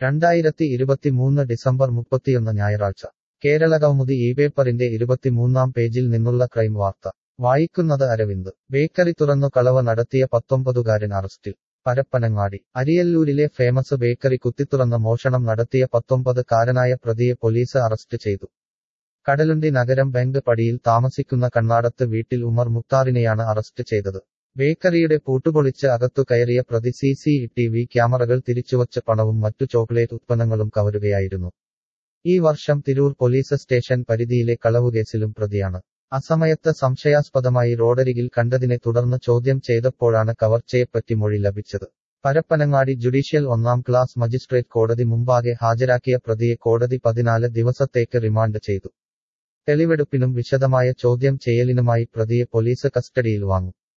രണ്ടായിരത്തി ഇരുപത്തിമൂന്ന് ഡിസംബർ മുപ്പത്തിയൊന്ന് ഞായറാഴ്ച കേരള കൗമുദി ഈ പേപ്പറിന്റെ ഇരുപത്തിമൂന്നാം പേജിൽ നിന്നുള്ള ക്രൈം വാർത്ത വായിക്കുന്നത് അരവിന്ദ് ബേക്കറി തുറന്നു കളവ് നടത്തിയ പത്തൊമ്പതുകാരൻ അറസ്റ്റിൽ പരപ്പനങ്ങാടി അരിയല്ലൂരിലെ ഫേമസ് ബേക്കറി കുത്തിത്തുറന്ന് മോഷണം നടത്തിയ പത്തൊമ്പത് കാരനായ പ്രതിയെ പോലീസ് അറസ്റ്റ് ചെയ്തു കടലുണ്ടി നഗരം ബാങ്ക് പടിയിൽ താമസിക്കുന്ന കണ്ണാടത്ത് വീട്ടിൽ ഉമർ മുക്താറിനെയാണ് അറസ്റ്റ് ചെയ്തത് ബേക്കറിയുടെ പൂട്ടുപൊളിച്ച് അകത്തു കയറിയ പ്രതി സി സി ടി വി ക്യാമറകൾ തിരിച്ചുവച്ച പണവും മറ്റു ചോക്ലേറ്റ് ഉത്പന്നങ്ങളും കവരുകയായിരുന്നു ഈ വർഷം തിരൂർ പോലീസ് സ്റ്റേഷൻ പരിധിയിലെ കളവുകേസിലും പ്രതിയാണ് അസമയത്ത് സംശയാസ്പദമായി റോഡരികിൽ കണ്ടതിനെ തുടർന്ന് ചോദ്യം ചെയ്തപ്പോഴാണ് കവർച്ചയെപ്പറ്റി മൊഴി ലഭിച്ചത് പരപ്പനങ്ങാടി ജുഡീഷ്യൽ ഒന്നാം ക്ലാസ് മജിസ്ട്രേറ്റ് കോടതി മുമ്പാകെ ഹാജരാക്കിയ പ്രതിയെ കോടതി പതിനാല് ദിവസത്തേക്ക് റിമാൻഡ് ചെയ്തു തെളിവെടുപ്പിനും വിശദമായ ചോദ്യം ചെയ്യലിനുമായി പ്രതിയെ പോലീസ് കസ്റ്റഡിയിൽ വാങ്ങും